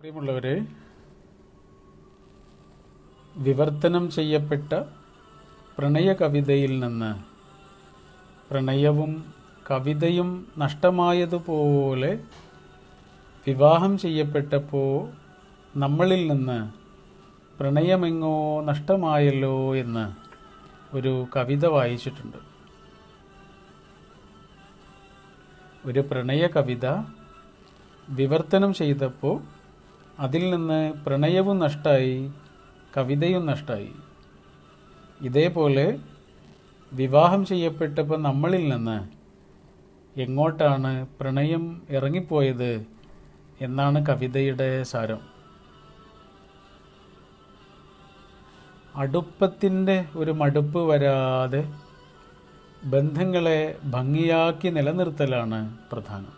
പ്രിയമുള്ളവരെ വിവർത്തനം ചെയ്യപ്പെട്ട പ്രണയ കവിതയിൽ നിന്ന് പ്രണയവും കവിതയും നഷ്ടമായതുപോലെ വിവാഹം ചെയ്യപ്പെട്ടപ്പോൾ നമ്മളിൽ നിന്ന് പ്രണയമെങ്ങോ നഷ്ടമായല്ലോ എന്ന് ഒരു കവിത വായിച്ചിട്ടുണ്ട് ഒരു പ്രണയ കവിത വിവർത്തനം ചെയ്തപ്പോൾ അതിൽ നിന്ന് പ്രണയവും നഷ്ടമായി കവിതയും നഷ്ടമായി ഇതേപോലെ വിവാഹം ചെയ്യപ്പെട്ടപ്പോൾ നമ്മളിൽ നിന്ന് എങ്ങോട്ടാണ് പ്രണയം ഇറങ്ങിപ്പോയത് എന്നാണ് കവിതയുടെ സാരം അടുപ്പത്തിൻ്റെ ഒരു മടുപ്പ് വരാതെ ബന്ധങ്ങളെ ഭംഗിയാക്കി നിലനിർത്തലാണ് പ്രധാനം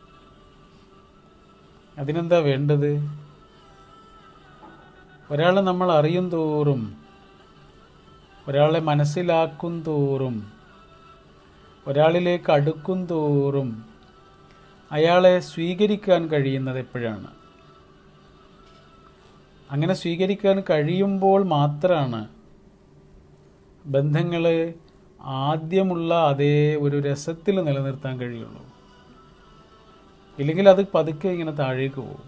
അതിനെന്താ വേണ്ടത് ഒരാളെ നമ്മൾ അറിയും തോറും ഒരാളെ മനസ്സിലാക്കും തോറും ഒരാളിലേക്ക് അടുക്കും തോറും അയാളെ സ്വീകരിക്കാൻ കഴിയുന്നത് എപ്പോഴാണ് അങ്ങനെ സ്വീകരിക്കാൻ കഴിയുമ്പോൾ മാത്രമാണ് ബന്ധങ്ങൾ ആദ്യമുള്ള അതേ ഒരു രസത്തിൽ നിലനിർത്താൻ കഴിയുള്ളൂ ഇല്ലെങ്കിൽ അത് പതുക്കെ ഇങ്ങനെ താഴേക്ക് പോകും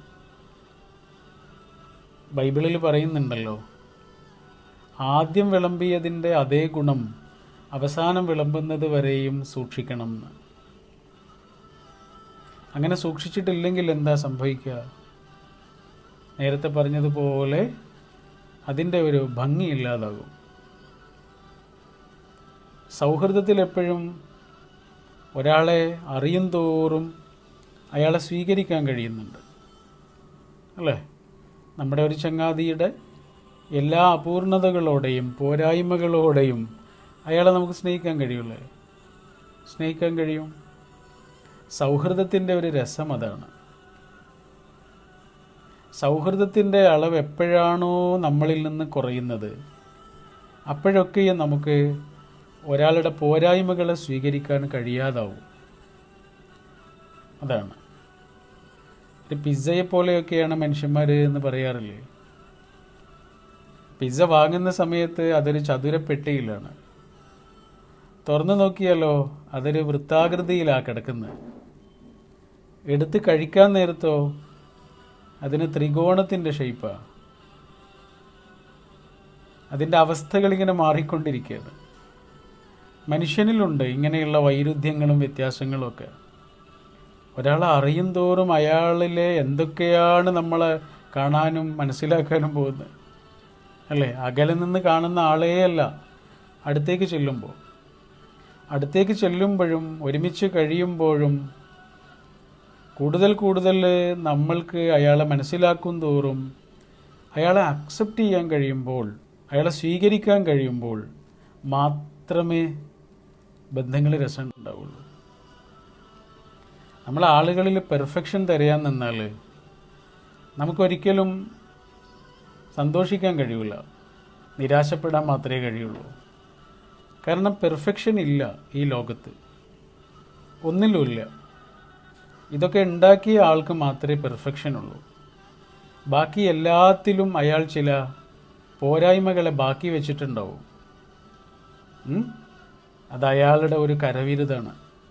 ബൈബിളിൽ പറയുന്നുണ്ടല്ലോ ആദ്യം വിളമ്പിയതിൻ്റെ അതേ ഗുണം അവസാനം വിളമ്പുന്നത് വരെയും സൂക്ഷിക്കണം എന്ന് അങ്ങനെ സൂക്ഷിച്ചിട്ടില്ലെങ്കിൽ എന്താ സംഭവിക്കുക നേരത്തെ പറഞ്ഞതുപോലെ അതിൻ്റെ ഒരു ഭംഗി ഇല്ലാതാകും സൗഹൃദത്തിൽ എപ്പോഴും ഒരാളെ അറിയും തോറും അയാളെ സ്വീകരിക്കാൻ കഴിയുന്നുണ്ട് അല്ലേ നമ്മുടെ ഒരു ചങ്ങാതിയുടെ എല്ലാ അപൂർണതകളോടെയും പോരായ്മകളോടെയും അയാളെ നമുക്ക് സ്നേഹിക്കാൻ കഴിയൂലേ സ്നേഹിക്കാൻ കഴിയും സൗഹൃദത്തിൻ്റെ ഒരു രസം അതാണ് സൗഹൃദത്തിൻ്റെ അളവ് എപ്പോഴാണോ നമ്മളിൽ നിന്ന് കുറയുന്നത് അപ്പോഴൊക്കെയും നമുക്ക് ഒരാളുടെ പോരായ്മകളെ സ്വീകരിക്കാൻ കഴിയാതാവും അതാണ് ഒരു പിസ്സയെ പോലെയൊക്കെയാണ് മനുഷ്യന്മാർ എന്ന് പറയാറില്ലേ പിസ്സ വാങ്ങുന്ന സമയത്ത് അതൊരു ചതുരപ്പെട്ടിയിലാണ് തുറന്നു നോക്കിയാലോ അതൊരു വൃത്താകൃതിയിലാണ് കിടക്കുന്നത് എടുത്ത് കഴിക്കാൻ നേരത്തോ അതിന് ത്രികോണത്തിൻ്റെ ഷേപ്പാണ് അതിൻ്റെ അവസ്ഥകൾ ഇങ്ങനെ മാറിക്കൊണ്ടിരിക്കുകയാണ് മനുഷ്യനിലുണ്ട് ഇങ്ങനെയുള്ള വൈരുദ്ധ്യങ്ങളും വ്യത്യാസങ്ങളും ഒക്കെ ഒരാളെ അറിയും തോറും അയാളിലെ എന്തൊക്കെയാണ് നമ്മൾ കാണാനും മനസ്സിലാക്കാനും പോകുന്നത് അല്ലേ അകലെ നിന്ന് കാണുന്ന ആളേ അല്ല അടുത്തേക്ക് ചെല്ലുമ്പോൾ അടുത്തേക്ക് ചെല്ലുമ്പോഴും ഒരുമിച്ച് കഴിയുമ്പോഴും കൂടുതൽ കൂടുതൽ നമ്മൾക്ക് അയാളെ മനസ്സിലാക്കും തോറും അയാളെ അക്സെപ്റ്റ് ചെയ്യാൻ കഴിയുമ്പോൾ അയാളെ സ്വീകരിക്കാൻ കഴിയുമ്പോൾ മാത്രമേ ബന്ധങ്ങൾ രസം ഉണ്ടാവുള്ളൂ നമ്മൾ ആളുകളിൽ പെർഫെക്ഷൻ തിരയാൻ നിന്നാൽ നമുക്കൊരിക്കലും സന്തോഷിക്കാൻ കഴിയില്ല നിരാശപ്പെടാൻ മാത്രമേ കഴിയുള്ളൂ കാരണം പെർഫെക്ഷൻ ഇല്ല ഈ ലോകത്ത് ഒന്നിലുമില്ല ഇതൊക്കെ ഉണ്ടാക്കിയ ആൾക്ക് മാത്രമേ പെർഫെക്ഷൻ ഉള്ളൂ ബാക്കി എല്ലാത്തിലും അയാൾ ചില പോരായ്മകളെ ബാക്കി വെച്ചിട്ടുണ്ടാവും ഉം? അത് അയാളുടെ ഒരു കരവിരുതാണ്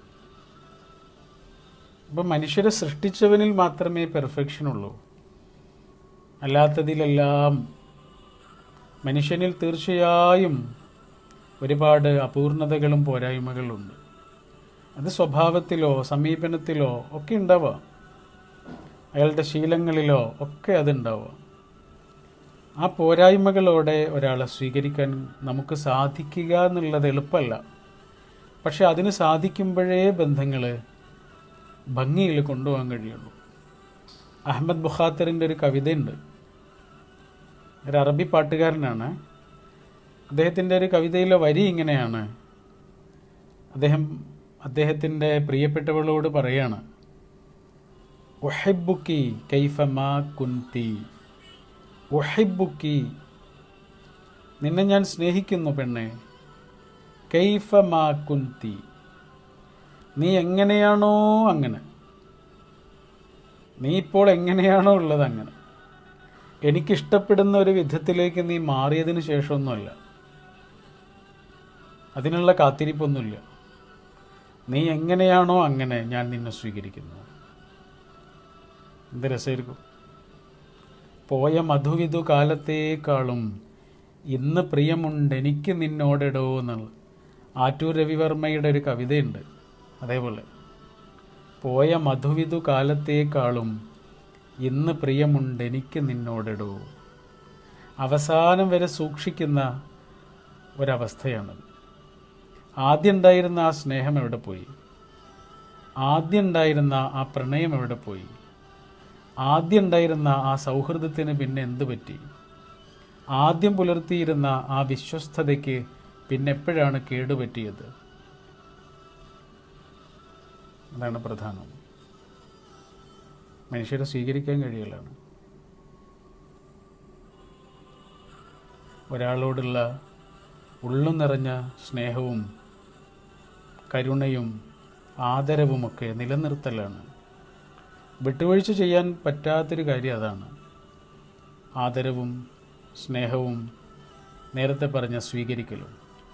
ഇപ്പം മനുഷ്യരെ സൃഷ്ടിച്ചവനിൽ മാത്രമേ പെർഫെക്ഷൻ ഉള്ളൂ അല്ലാത്തതിലെല്ലാം മനുഷ്യനിൽ തീർച്ചയായും ഒരുപാട് അപൂർണതകളും പോരായ്മകളുണ്ട് അത് സ്വഭാവത്തിലോ സമീപനത്തിലോ ഒക്കെ ഉണ്ടാവാം അയാളുടെ ശീലങ്ങളിലോ ഒക്കെ അതുണ്ടാവാം ആ പോരായ്മകളോടെ ഒരാളെ സ്വീകരിക്കാൻ നമുക്ക് സാധിക്കുക എന്നുള്ളത് എളുപ്പമല്ല പക്ഷെ അതിന് സാധിക്കുമ്പോഴേ ബന്ധങ്ങൾ ഭംഗിയിൽ കൊണ്ടുപോകാൻ കഴിയുള്ളൂ അഹമ്മദ് ബുഖാത്തറിൻ്റെ ഒരു കവിതയുണ്ട് ഒരു അറബി പാട്ടുകാരനാണ് അദ്ദേഹത്തിൻ്റെ ഒരു കവിതയിലെ വരി ഇങ്ങനെയാണ് അദ്ദേഹം അദ്ദേഹത്തിൻ്റെ പ്രിയപ്പെട്ടവളോട് പറയാണ് ഒഹെബുക്കി കൈഫമാ കുന്തി ഒഹെബുക്കി നിന്നെ ഞാൻ സ്നേഹിക്കുന്നു പെണ്ണെ കൈഫമാ കുന്തി നീ എങ്ങനെയാണോ അങ്ങനെ നീ ഇപ്പോൾ എങ്ങനെയാണോ ഉള്ളത് അങ്ങനെ എനിക്കിഷ്ടപ്പെടുന്ന ഒരു വിധത്തിലേക്ക് നീ മാറിയതിന് ശേഷമൊന്നുമല്ല അതിനുള്ള കാത്തിരിപ്പൊന്നുമില്ല നീ എങ്ങനെയാണോ അങ്ങനെ ഞാൻ നിന്നെ സ്വീകരിക്കുന്നു എന്ത് രസമായിരിക്കും പോയ മധുവിധു കാലത്തേക്കാളും ഇന്ന് പ്രിയമുണ്ട് എനിക്ക് നിന്നോടെടോ എന്നുള്ള ആറ്റൂർ രവിവർമ്മയുടെ ഒരു കവിതയുണ്ട് അതേപോലെ പോയ മധുവിധു കാലത്തേക്കാളും ഇന്ന് പ്രിയമുണ്ട് എനിക്ക് നിന്നോടെടോ അവസാനം വരെ സൂക്ഷിക്കുന്ന ഒരവസ്ഥയാണത് ആദ്യം ഉണ്ടായിരുന്ന ആ സ്നേഹം എവിടെ പോയി ആദ്യം ഉണ്ടായിരുന്ന ആ പ്രണയം എവിടെ പോയി ആദ്യം ഉണ്ടായിരുന്ന ആ സൗഹൃദത്തിന് പിന്നെ എന്ത് പറ്റി ആദ്യം പുലർത്തിയിരുന്ന ആ വിശ്വസ്തതയ്ക്ക് പിന്നെ എപ്പോഴാണ് കേടുപറ്റിയത് അതാണ് പ്രധാനം മനുഷ്യരെ സ്വീകരിക്കാൻ കഴിയലാണ് ഒരാളോടുള്ള ഉള്ളു നിറഞ്ഞ സ്നേഹവും കരുണയും ആദരവുമൊക്കെ നിലനിർത്തലാണ് വിട്ടുവീഴ്ച ചെയ്യാൻ പറ്റാത്തൊരു കാര്യം അതാണ് ആദരവും സ്നേഹവും നേരത്തെ പറഞ്ഞ സ്വീകരിക്കലും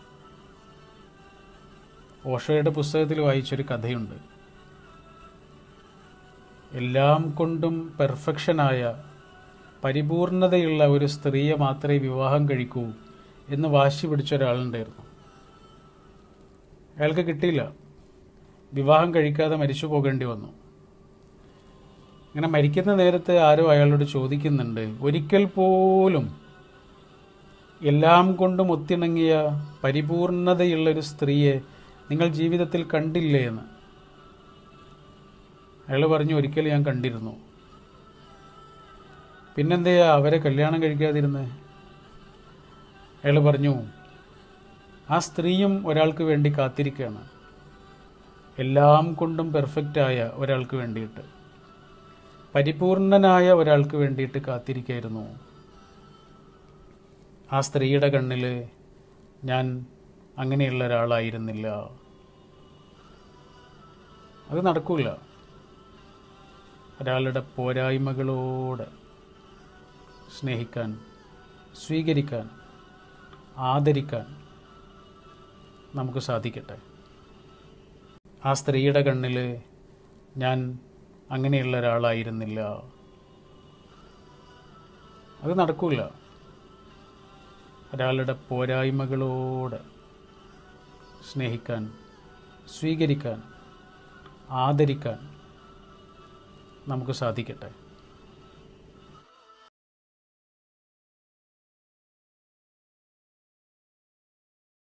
ഓഷോയുടെ പുസ്തകത്തിൽ വായിച്ചൊരു കഥയുണ്ട് എല്ലാം കൊണ്ടും പെർഫെക്ഷനായ പരിപൂർണതയുള്ള ഒരു സ്ത്രീയെ മാത്രമേ വിവാഹം കഴിക്കൂ എന്ന് വാശി പിടിച്ച ഒരാളുണ്ടായിരുന്നു അയാൾക്ക് കിട്ടിയില്ല വിവാഹം കഴിക്കാതെ മരിച്ചു പോകേണ്ടി വന്നു ഇങ്ങനെ മരിക്കുന്ന നേരത്ത് ആരോ അയാളോട് ചോദിക്കുന്നുണ്ട് ഒരിക്കൽ പോലും എല്ലാം കൊണ്ടും ഒത്തിണങ്ങിയ പരിപൂർണതയുള്ള ഒരു സ്ത്രീയെ നിങ്ങൾ ജീവിതത്തിൽ കണ്ടില്ലേ എന്ന് അയാൾ പറഞ്ഞു ഒരിക്കൽ ഞാൻ കണ്ടിരുന്നു പിന്നെന്തെയാ അവരെ കല്യാണം കഴിക്കാതിരുന്നേ അയാൾ പറഞ്ഞു ആ സ്ത്രീയും ഒരാൾക്ക് വേണ്ടി കാത്തിരിക്കുകയാണ് എല്ലാം കൊണ്ടും പെർഫെക്റ്റായ ഒരാൾക്ക് വേണ്ടിയിട്ട് പരിപൂർണനായ ഒരാൾക്ക് വേണ്ടിയിട്ട് കാത്തിരിക്കായിരുന്നു ആ സ്ത്രീയുടെ കണ്ണിൽ ഞാൻ അങ്ങനെയുള്ള ഒരാളായിരുന്നില്ല അത് നടക്കൂല ഒരാളുടെ പോരായ്മകളോട് സ്നേഹിക്കാൻ സ്വീകരിക്കാൻ ആദരിക്കാൻ നമുക്ക് സാധിക്കട്ടെ ആ സ്ത്രീയുടെ കണ്ണിൽ ഞാൻ അങ്ങനെയുള്ള ഒരാളായിരുന്നില്ല അത് നടക്കൂല ഒരാളുടെ പോരായ്മകളോട് സ്നേഹിക്കാൻ സ്വീകരിക്കാൻ ആദരിക്കാൻ നമുക്ക് സാധിക്കട്ടെ